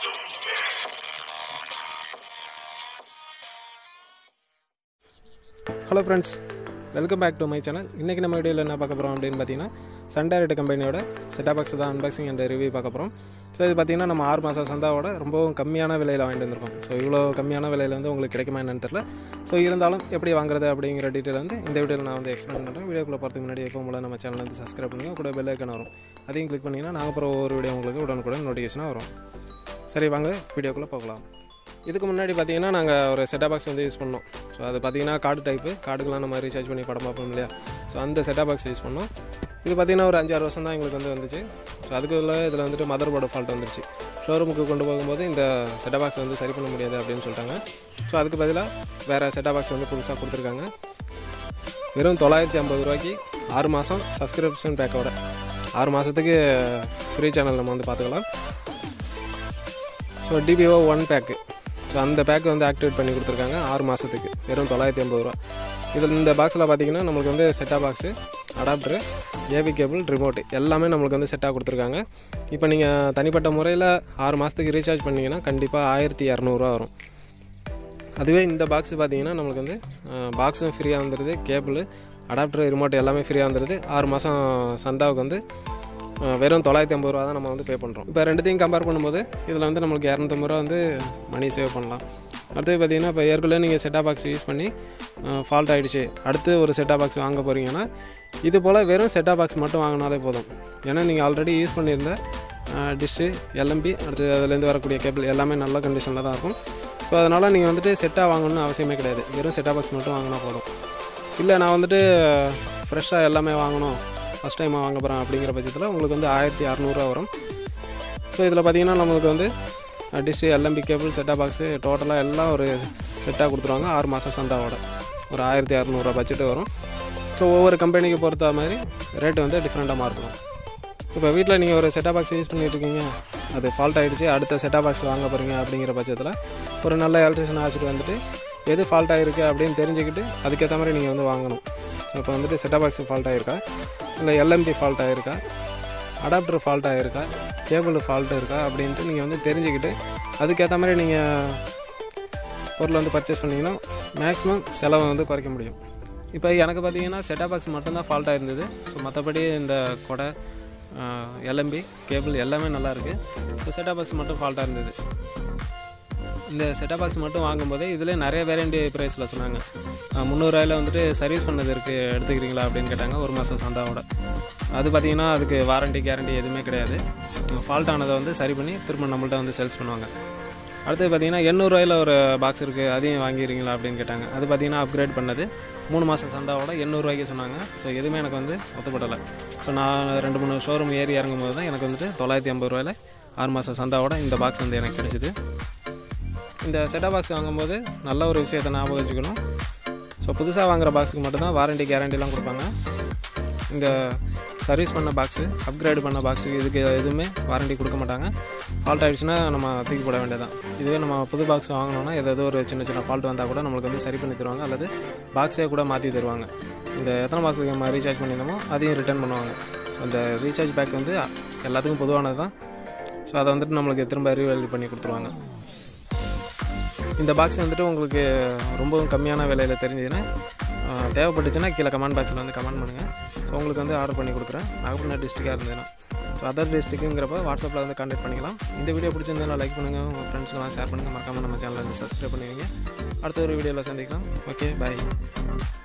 hello friends welcome back to my channel இன்றைக்கி நம்ம வீடியோவில் என்ன பார்க்க போகிறோம் அப்படின்னு பார்த்தீங்கன்னா சன்டைரட் கம்பெனியோட செட்டாப் பாக்ஸ் தான் அன்பாக்சிங் அண்ட் ரிவ்யூ பார்க்க போகிறோம் ஸோ இது பார்த்தீங்கன்னா நம்ம ஆறு மாதம் சந்தாவோட ரொம்பவும் கம்மியான விலையில் வாங்கிட்டு வந்திருக்கோம் ஸோ இவ்வளோ கம்மியான விலையில் வந்து உங்களுக்கு கிடைக்குமா என்னன்னு தெரியல ஸோ இருந்தாலும் எப்படி வாங்குறது அப்படிங்கிற டீட்டெயில் வந்து இந்த வீடியோவில் நான் வந்து எக்ஸ்பிளைன் பண்ணுறேன் வீடியோக்குள்ளே போகிறதுக்கு முன்னாடி எப்போ போல நம்ம சேனல் வந்து சப்ஸ்கிரைப் பண்ணுங்க கூட பெல் ஐக்கன் வரும் அதையும் கிளிக் பண்ணிங்கன்னா நாங்கள் அப்புறம் ஒவ்வொரு வீடியோ உங்களுக்கு உடனுக்குடன் நோட்டிஃபிகேஷனாக வரும் சரி வாங்க வீடியோக்குள்ளே போகலாம் இதுக்கு முன்னாடி பார்த்தீங்கன்னா நாங்கள் ஒரு செட்டா பாக்ஸ் வந்து யூஸ் பண்ணோம் ஸோ அது பார்த்தீங்கன்னா கார்டு டைப்பு கார்டுக்கெலாம் நம்ம ரீசார்ஜ் பண்ணி படம் பார்ப்போம் இல்லையா ஸோ அந்த செட்டா பாக்ஸ் யூஸ் பண்ணோம் இது பார்த்தீங்கன்னா ஒரு அஞ்சாறு வருஷம் தான் எங்களுக்கு வந்து வந்துச்சு ஸோ அதுக்குள்ள இதில் வந்துட்டு மதர் போர்டு ஃபால்ட் வந்துருச்சு ஷோரூமுக்கு கொண்டு போகும்போது இந்த செட்டா பாக்ஸ் வந்து சரி பண்ண முடியாது அப்படின்னு சொல்லிட்டாங்க ஸோ அதுக்கு பதிலாக வேறு செட்டா பாக்ஸ் வந்து புதுசாக கொடுத்துருக்காங்க வெறும் தொள்ளாயிரத்தி ஐம்பது ரூபாய்க்கு ஆறு மாதம் சப்ஸ்கிரிப்ஷன் பேக்கோட ஆறு மாதத்துக்கு ஃப்ரீ சேனல் நம்ம வந்து பார்த்துக்கலாம் so DPO one pack so அந்த பேக் வந்து ஆக்டிவேட் பண்ணி கொடுத்துருக்காங்க ஆறு மாதத்துக்கு வெறும் தொள்ளாயிரத்தி ஐம்பது ரூபா இதில் இந்த பாக்ஸில் பார்த்தீங்கன்னா நம்மளுக்கு வந்து set top box adapter AV cable remote எல்லாமே நம்மளுக்கு வந்து செட்டாக கொடுத்துருக்காங்க இப்போ நீங்கள் தனிப்பட்ட முறையில் ஆறு மாதத்துக்கு ரீசார்ஜ் பண்ணிங்கன்னா கண்டிப்பாக ஆயிரத்தி இரநூறுவா வரும் அதுவே இந்த பாக்ஸ் பார்த்தீங்கன்னா நம்மளுக்கு வந்து பாக்ஸும் ஃப்ரீயாக வந்துடுது கேபிள் அடாப்டர் ரிமோட் எல்லாமே ஃப்ரீயாக வந்துடுது ஆறு மாதம் சந்தாவுக்கு வந்து அஹ், வெறும் தொள்ளாயிரத்தி ஐம்பது ரூபா தான் நம்ம வந்து பே பண்ணுறோம் இப்போ ரெண்டுத்தையும் கம்பேர் பண்ணும்போது இதில் வந்து நம்மளுக்கு இரநூத்தம்பது ரூபா வந்து மணி சேவ் பண்ணலாம் அடுத்தது பார்த்தீங்கன்னா இப்போ ஏற்கனவே நீங்கள் செட்டா பாக்ஸ் யூஸ் பண்ணி ஃபால்ட் ஆகிடுச்சு அடுத்து ஒரு செட்டா பாக்ஸ் வாங்க போகிறீங்கன்னா இது போல் வெறும் செட்டா பாக்ஸ் மட்டும் வாங்கினாலே போதும் ஏன்னா நீங்கள் ஆல்ரெடி யூஸ் பண்ணியிருந்த டிஷ்ஷு எல்எம்பி அடுத்து அதுலேருந்து வரக்கூடிய கேபிள் எல்லாமே நல்ல கண்டிஷனில் தான் இருக்கும் ஸோ அதனால் நீங்கள் வந்துட்டு செட்டாக வாங்கணும்னு அவசியமே கிடையாது வெறும் செட்டா பாக்ஸ் மட்டும் வாங்கினா போதும் இல்லை நான் வந்துட்டு ஃப்ரெஷ்ஷாக எல்லாமே வாங்கணும் ஃபஸ்ட் டைம் வாங்க போகிறேன் அப்படிங்கிற பட்சத்தில் உங்களுக்கு வந்து ஆயிரத்தி அறநூறுவா வரும் ஸோ இதில் பார்த்தீங்கன்னா நம்மளுக்கு வந்து dish LNB cable set top box டோட்டலாக எல்லாம் ஒரு செட்டாக கொடுத்துருவாங்க ஆறு மாதம் சந்தாவோட ஒரு ஆயிரத்தி அறநூறுவா பட்ஜெட்டு வரும் ஸோ ஒவ்வொரு கம்பெனிக்கு பொறுத்த மாதிரி ரேட்டு வந்து டிஃப்ரெண்ட்டாக மாறும் இப்போ வீட்டில் நீங்கள் ஒரு செட்டா பாக்ஸ் யூஸ் பண்ணிட்டு இருக்கீங்க அது ஃபால்ட் ஆகிடுச்சு அடுத்த செட்டா பாக்ஸ் வாங்க போகிறீங்க அப்படிங்கிற பட்சத்தில் ஒரு நல்ல எலக்ட்ரிஷியன் அழைச்சிட்டு வந்துட்டு எது ஃபால்ட் ஆகிருக்கு அப்படின்னு தெரிஞ்சுக்கிட்டு அதுக்கேற்ற மாதிரி நீங்கள் வந்து வாங்கணும் ஸோ இப்போ வந்துட்டு செட்டா பாக்ஸ் ஃபால்ட் ஆகிருக்கா இல்லை எல்எம்பி ஃபால்ட் ஆகிருக்கா அடாப்டர் ஃபால்ட் ஆகிருக்கா கேபிள் ஃபால்ட் இருக்கா அப்படின்ட்டு நீங்கள் வந்து தெரிஞ்சுக்கிட்டு அதுக்கேற்ற மாதிரி நீங்கள் பொருளை வந்து பர்ச்சேஸ் பண்ணிங்கன்னா மேக்ஸிமம் செலவை வந்து குறைக்க முடியும் இப்போ எனக்கு பார்த்தீங்கன்னா செட்டா பாக்ஸ் மட்டும்தான் ஃபால்ட்டாக இருந்தது ஸோ மற்றபடி இந்த கொடை எல்எம்பி கேபிள் எல்லாமே நல்லா இருக்குது இப்போ செட்டா பாக்ஸ் மட்டும் ஃபால்ட்டாக இருந்தது இந்த செட்டா பாக்ஸ் மட்டும் வாங்கும்போது இதில் நிறைய வேரியண்டி ப்ரைஸில் சொன்னாங்க அஹ் முந்நூறுவாயில் வந்துட்டு சர்வீஸ் பண்ணது இருக்குது எடுத்துக்கிறீங்களா அப்படின்னு கேட்டாங்க ஒரு மாதம் சந்தாவோட அது பார்த்தீங்கன்னா அதுக்கு வாரண்டி கேரண்டி எதுவுமே கிடையாது ஃபால்ட் ஆனதை வந்து சரி பண்ணி திரும்ப நம்மள்ட்ட வந்து சேல்ஸ் பண்ணுவாங்க அடுத்தது பார்த்தீங்கன்னா எண்ணூறுவாயில் ஒரு பாக்ஸ் இருக்குது அதையும் வாங்கிடுறீங்களா அப்படின்னு கேட்டாங்க அது பார்த்தீங்கன்னா அப்கிரேட் பண்ணது மூணு மாதம் சந்தாவோட எண்ணூறுவாய்க்கு சொன்னாங்க ஸோ எதுவுமே எனக்கு வந்து ஒத்துப்படலை இப்போ நான் ரெண்டு மூணு ஷோரூம் ஏறி இறங்கும் போது தான் எனக்கு வந்துட்டு தொள்ளாயிரத்தி ஐம்பது ரூபாயில் ஆறு மாதம் சந்தாவோட இந்த பாக்ஸ் வந்து எனக்கு கிடைச்சிது இந்த செட்டா பாக்ஸ் வாங்கும்போது நல்ல ஒரு விஷயத்தை ஞாபகம் வச்சுக்கணும் ஸோ புதுசாக வாங்குற பாக்ஸுக்கு மட்டும்தான் வாரண்டி கேரண்டிலாம் கொடுப்பாங்க இந்த சர்வீஸ் பண்ண பாக்ஸு அப்கிரேட் பண்ண பாக்ஸுக்கு இதுக்கு எதுவுமே வாரண்டி கொடுக்க மாட்டாங்க ஃபால்ட் ஆகிடுச்சுன்னா நம்ம தூக்கி போட வேண்டியதான் இதுவே நம்ம புது பாக்ஸ் வாங்கினோன்னா ஏதாவது ஒரு சின்ன சின்ன ஃபால்ட் வந்தால் கூட நம்மளுக்கு வந்து சரி பண்ணி தருவாங்க அல்லது பாக்ஸே கூட மாற்றி தருவாங்க இந்த எத்தனை மாதத்துக்கு நம்ம ரீசார்ஜ் பண்ணியிருந்தோமோ அதையும் ரிட்டர்ன் பண்ணுவாங்க ஸோ அந்த ரீசார்ஜ் பேக் வந்து எல்லாத்துக்கும் பொதுவானது தான் ஸோ அதை வந்துட்டு நம்மளுக்கு திரும்ப ரீவேல்யூ பண்ணி கொடுத்துருவாங்க இந்த பாக்ஸ் வந்துட்டு உங்களுக்கு ரொம்பவும் கம்மியான விலையில் தெரிஞ்சதுன்னா ஆஹ், தேவைப்பட்டுச்சுன்னா கீழே கமெண்ட் பாக்ஸில் வந்து கமெண்ட் பண்ணுங்கள் ஸோ உங்களுக்கு வந்து ஆர்டர் பண்ணி கொடுக்குறேன் நாகப்பட்டினம் டிஸ்ட்ரிக்டாக இருந்ததுன்னா ஸோ அதர் டிஸ்ட்ரிக்குங்கிறப்ப வாட்ஸ்அப்பில் வந்து கான்டாக்ட் பண்ணிக்கலாம் இந்த வீடியோ பிடிச்சிருந்தா லைக் பண்ணுங்கள் உங்கள் ஃப்ரெண்ட்ஸ்க்கெல்லாம் ஷேர் பண்ணுங்கள் மறக்காமல் நம்ம சேனலை வந்து சப்ஸ்கிரைப் பண்ணுவீங்க அடுத்த ஒரு வீடியோவில் சந்திக்கலாம் ஓகே பாய்